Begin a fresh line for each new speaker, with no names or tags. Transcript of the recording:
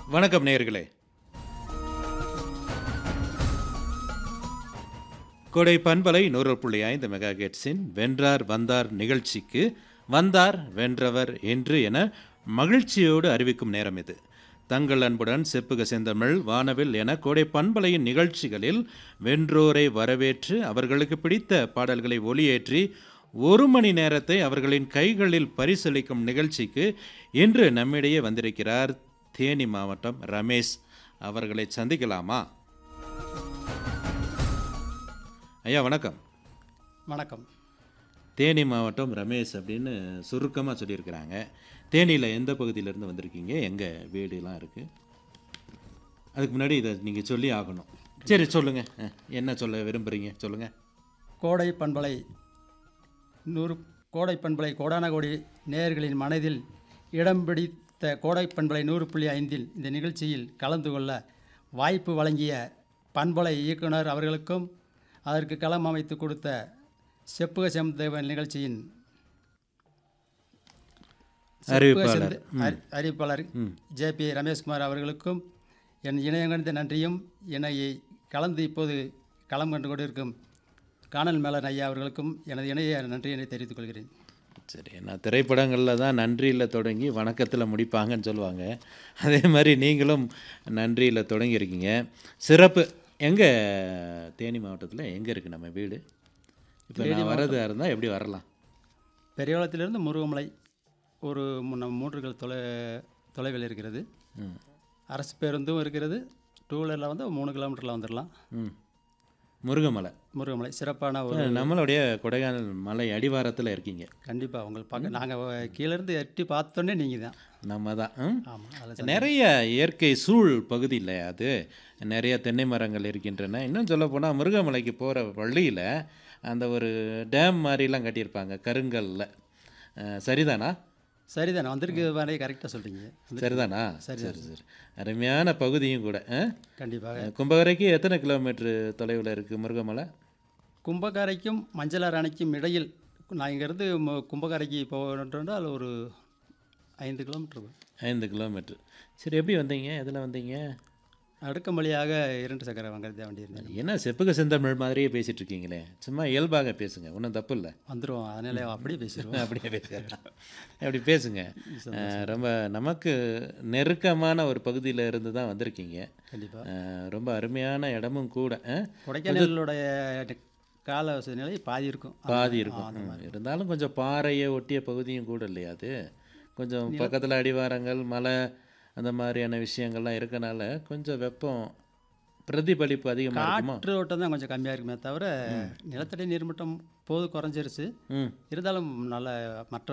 வணக்கம் நேயர்களே கொடை பண்பலை நூறு புள்ளி ஐந்து மெகா கெட்ஸின் வென்றார் வந்தார் நிகழ்ச்சிக்கு வந்தார் வென்றவர் என்று என மகிழ்ச்சியோடு அறிவிக்கும் நேரம் இது தங்கள் அன்புடன் செப்புக செந்தமிழ் வானவில் என கோடை பண்பலையின் நிகழ்ச்சிகளில் வென்றோரை வரவேற்று அவர்களுக்கு பிடித்த பாடல்களை ஒலியேற்றி ஒரு மணி நேரத்தை அவர்களின் கைகளில் பரிசளிக்கும் நிகழ்ச்சிக்கு இன்று நம்மிடையே வந்திருக்கிறார் தேனி மாவட்டம் ரமேஷ் அவர்களை சந்திக்கலாமா ஐயா வணக்கம்
வணக்கம்
தேனி மாவட்டம் ரமேஷ் அப்படின்னு சுருக்கமாக சொல்லியிருக்கிறாங்க தேனியில் எந்த பகுதியிலேருந்து வந்திருக்கீங்க எங்கே வீடுலாம் இருக்குது அதுக்கு முன்னாடி இதை நீங்கள் சொல்லி ஆகணும் சரி சொல்லுங்கள் என்ன சொல்ல விரும்புகிறீங்க சொல்லுங்கள்
கோடை பண்பலை நூறு கோடை பண்பலை கோடான கோடி நேயர்களின் மனதில் இடம் பிடித்த கோடை பண்பலை நூறு புள்ளி ஐந்தில் இந்த நிகழ்ச்சியில் கலந்து கொள்ள வாய்ப்பு வழங்கிய பண்பலை இயக்குனர் அவர்களுக்கும் அதற்கு களம் அமைத்து கொடுத்த செப்புக செம்தேவன் நிகழ்ச்சியின் செப்புக
அறிவிப்பாளர்
செந்து- அறி- அறிவிப்பாளர் ஜே பி ரமேஷ்குமார் அவர்களுக்கும் என் இணையங்கணிந்த நன்றியும் என்னை கலந்து இப்போது களம் கண்டு கொண்டிருக்கும் காணல் மேலன் ஐயா அவர்களுக்கும் எனது இணைய நன்றியினை தெரிவித்துக் கொள்கிறேன்
சரி நான் திரைப்படங்களில் தான் நன்றியில் தொடங்கி வணக்கத்தில் முடிப்பாங்கன்னு சொல்லுவாங்க அதே மாதிரி நீங்களும் நன்றியில் தொடங்கியிருக்கீங்க சிறப்பு எங்கே தேனி மாவட்டத்தில் எங்கே இருக்குது நம்ம வீடு இப்போ நான் வரதா இருந்தால் எப்படி வரலாம்
பெரியகுளத்திலிருந்து முருகமலை ஒரு மூ- மூன்று கிலோ தொலை தொலைவில் இருக்கிறது
ம்
அரசு பேருந்தும் இருக்கிறது டூ வீலரில் வந்து மூணு கிலோமீட்டரில் வந்துடலாம்
ம் முருகமலை
முருகமலை சிறப்பான ஒரு
நம்மளுடைய கொடைக்கானல் மலை அடிவாரத்தில் இருக்கீங்க
கண்டிப்பாக உங்கள் பார்க்க நாங்கள் கீழேருந்து எட்டி பார்த்தோன்னே நீங்கள் தான்
நம்ம தான் ம்?
ஆமாம் அதில்
நிறைய இயற்கை சூழ் பகுதி இல்லை அது நிறைய தென்னை மரங்கள் இருக்கின்றன இன்னும் சொல்ல போனால் முருகமலைக்கு போகிற வழியில் அந்த ஒரு டேம் மாதிரிலாம் கட்டியிருப்பாங்க கருங்கல்ல அஹ், சரிதானா
சரிதானே வந்திருக்கு வரைய கரெக்டாக சொல்கிறீங்க
சரிதானா சரி சரி அருமையான பகுதியும் கூட அஹ்?
கண்டிப்பாக
கும்பகரைக்கு எத்தனை கிலோமீட்டர் தொலைவில் இருக்குது முருகமலை
கும்பகரைக்கும் மஞ்சளார் அணைக்கும் இடையில் நான் இங்கேருந்து மு- கும்பகரைக்கு போகணுன்றால் ஒரு ஐந்து கிலோமீட்டர் வரும்.
ஐந்து கிலோமீட்டர் சரி எப்படி வந்தீங்க எதில் வந்தீங்க
அடுக்கம் வழியாக இரண்டு சக்கர வாங்கறதே வண்டி இருந்தேன்
என்ன செப்புக செந்தமிழ் மாதிரியே பேசிட்டு இருக்கீங்களே சும்மா இயல்பாக பேசுங்க ஒன்றும் தப்பு இல்லை
வந்துடுவோம் அதனால அப்படியே பேசிடுவோம்
அப்படியே பேசுங்க அப்படி பேசுங்க அஹ், ரொம்ப நமக்கு நெருக்கமான ஒரு பகுதியில் இருந்து தான் வந்திருக்கீங்க
கண்டிப்பாக
அஹ், ரொம்ப அருமையான இடமும் கூட அஹ்,
கொடைக்கானலுடைய கால வசதி நிலை பாதி இருக்கும்
பாதி இருக்கும் ம், இருந்தாலும் கொஞ்சம் பாறையை ஒட்டிய பகுதியும் கூட இல்லையா அது கொஞ்சம் பக்கத்தில் அடிவாரங்கள் மலை அந்த மாதிரியான விஷயங்கள்லாம் இருக்கனால கொஞ்சம் வெப்பம் பிரதிபலிப்பு அதிகமாக இருக்குமா
காற்று ஓட்டம் தான் கொஞ்சம் கம்மியாக இருக்குமே தவிர நிலத்தடி நீர்மட்டம் போது குறைஞ்சிருச்சு
ம்
இருந்தாலும் நல்ல மற்ற